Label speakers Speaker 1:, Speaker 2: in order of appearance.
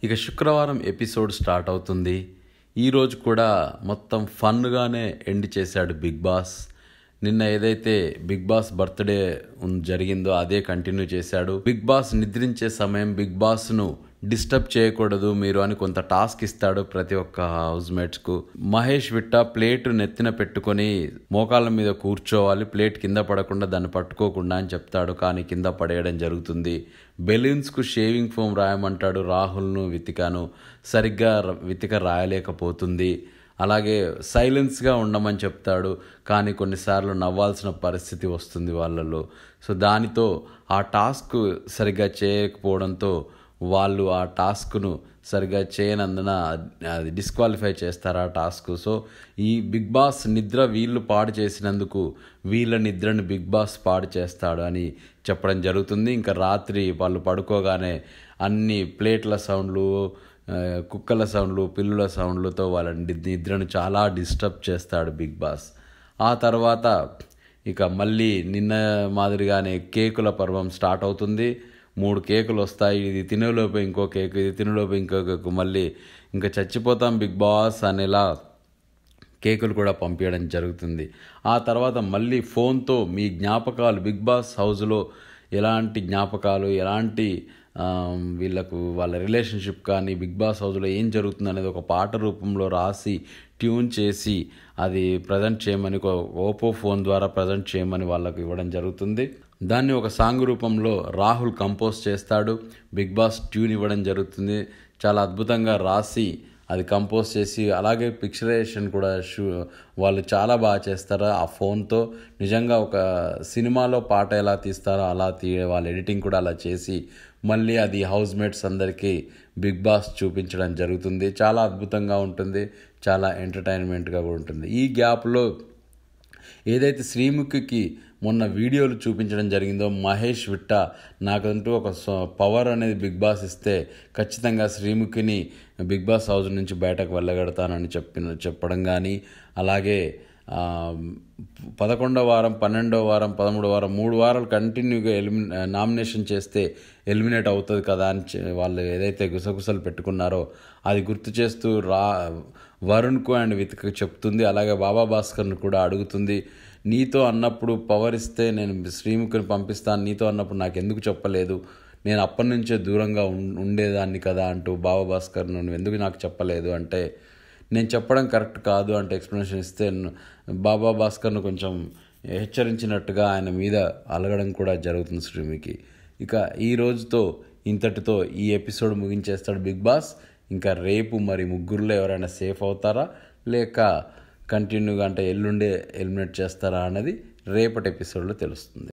Speaker 1: ఇక శుక్రవారం episode start అవుతుంది ఈరోజు కూడా మొత్తం ఫన్గానే ఎండ్ చేశాడు బిగ్ బాస్ నిన్న ఏదైతే బిగ్ బాస్ బర్త్డే ఉన్- జరిగిందో అదే కంటిన్యూ చేశాడు బిగ్ బాస్ నిద్రించే సమయం బిగ్ బాస్ను డిస్టర్బ్ చేయకూడదు మీరు అని కొంత టాస్క్ ఇస్తాడు ప్రతి ఒక్క హౌస్ మేట్స్కు మహేష్ విట్ట ప్లేట్ నెత్తిన పెట్టుకొని మోకాళ్ళ మీద కూర్చోవాలి ప్లేట్ కింద పడకుండా దాన్ని పట్టుకోకుండా అని చెప్తాడు కానీ కింద పడేయడం జరుగుతుంది బెలూన్స్కు షేవింగ్ ఫోమ్ రాయమంటాడు రాహుల్ను వితికాను సరిగ్గా ర- వితిక రాయలేకపోతుంది అలాగే సైలెన్స్గా ఉండమని చెప్తాడు కానీ కొన్నిసార్లు నవ్వాల్సిన పరిస్థితి వస్తుంది వాళ్ళలో సో దానితో ఆ టాస్క్ సరిగ్గా చేయకపోవడంతో వాళ్ళు ఆ టాస్క్ను సరిగ్గా చేయనందున అది డిస్క్వాలిఫై చేస్తారు ఆ టాస్క్ సో ఈ బిగ్ బాస్ నిద్ర వీళ్ళు పాడు చేసినందుకు వీళ్ళ నిద్రను బిగ్ బాస్ పాడు చేస్తాడు అని చెప్పడం జరుగుతుంది ఇంకా రాత్రి వాళ్ళు పడుకోగానే అన్ని ప్లేట్ల సౌండ్లు ఆ, కుక్కల సౌండ్లు పిల్లుల సౌండ్లతో వాళ్ళ ని- నిద్రను చాలా డిస్టర్బ్ చేస్తాడు బిగ్ బాస్ ఆ తర్వాత ఇక మళ్ళీ నిన్న మాదిరిగానే కేకుల పర్వం స్టార్ట్ అవుతుంది మూడు కేకులు వస్తాయి ఇది తినేలోపు ఇంకో కేకు ఇది తినేలోపు ఇంకో కేకు మళ్ళీ ఇంకా చచ్చిపోతాం బిగ్ బాస్ అనేలా కేకులు కూడా పంపించడం జరుగుతుంది ఆ తర్వాత మళ్ళీ ఫోన్తో మీ జ్ఞాపకాలు బిగ్ బాస్ హౌస్లో ఎలాంటి జ్ఞాపకాలు ఎలాంటి ఆ, వీళ్ళకు వాళ్ళ రిలేషన్షిప్ కానీ బిగ్ బాస్ హౌస్లో ఏం జరుగుతుంది అనేది ఒక పాట రూపంలో రాసి ట్యూన్ చేసి అది ప్రజెంట్ చేయమని ఒక ఓపో ఫోన్ ద్వారా ప్రజెంట్ చేయమని వాళ్ళకు ఇవ్వడం జరుగుతుంది దాన్ని ఒక సాంగ్ రూపంలో రాహుల్ కంపోజ్ చేస్తాడు బిగ్ బాస్ ట్యూన్ ఇవ్వడం జరుగుతుంది చాలా అద్భుతంగా రాసి అది కంపోజ్ చేసి అలాగే పిక్చరైజేషన్ కూడా షూ వాళ్ళు చాలా బాగా చేస్తారు ఆ ఫోన్తో నిజంగా ఒక సినిమాలో పాట ఎలా తీస్తారో అలా తీ వాళ్ళ ఎడిటింగ్ కూడా అలా చేసి మళ్ళీ అది హౌస్ మేట్స్ అందరికీ బిగ్ బాస్ చూపించడం జరుగుతుంది చాలా అద్భుతంగా ఉంటుంది చాలా ఎంటర్టైన్మెంట్గా కూడా ఉంటుంది ఈ గ్యాప్లో ఏదైతే శ్రీముఖికి మొన్న వీడియోలు చూపించడం జరిగిందో మహేష్ విట్ట నాకంటూ ఒక స- పవర్ అనేది బిగ్ బాస్ ఇస్తే ఖచ్చితంగా శ్రీముఖిని బిగ్ బాస్ హౌస్ నుంచి బయటకు వెళ్ళగడతానని చెప్పిన చెప్పడం కానీ అలాగే ఆ, పదకొండో వారం పన్నెండో వారం పదమూడో వారం మూడు వారాలు కంటిన్యూగా ఎలిమి నామినేషన్ చేస్తే ఎలిమినేట్ అవుతుంది కదా అని చె- వాళ్ళు ఏదైతే గుసగుసలు పెట్టుకున్నారో అది గుర్తు చేస్తూ రా వరుణ్కు అండ్ వితికి చెప్తుంది అలాగే బాబా భాస్కర్ను కూడా అడుగుతుంది నీతో అన్నప్పుడు పవర్ ఇస్తే నేను శ్రీముఖిని పంపిస్తాను నీతో అన్నప్పుడు నాకు ఎందుకు చెప్పలేదు నేను అప్పటి నుంచే దూరంగా ఉం- ఉండేదాన్ని కదా అంటూ బాబా భాస్కర్ నువ్వు ఎందుకు నాకు చెప్పలేదు అంటే నేను చెప్పడం కరెక్ట్ కాదు అంటే ఎక్స్ప్లెనేషన్ ఇస్తే న- బాబా భాస్కర్ను కొంచెం హెచ్చరించినట్టుగా ఆయన మీద అలగడం కూడా జరుగుతుంది శ్రీమికి ఇక ఈ రోజుతో ఇంతటితో ఈ ఎపిసోడ్ ముగించేస్తాడు బిగ్ బాస్ ఇంకా రేపు మరి ముగ్గురులో ఎవరైనా సేఫ్ అవుతారా లేక కంటిన్యూగా అంటే ఎల్లుండే ఎలిమినేట్ చేస్తారా అన్నది రేపటి ఎపిసోడ్లో తెలుస్తుంది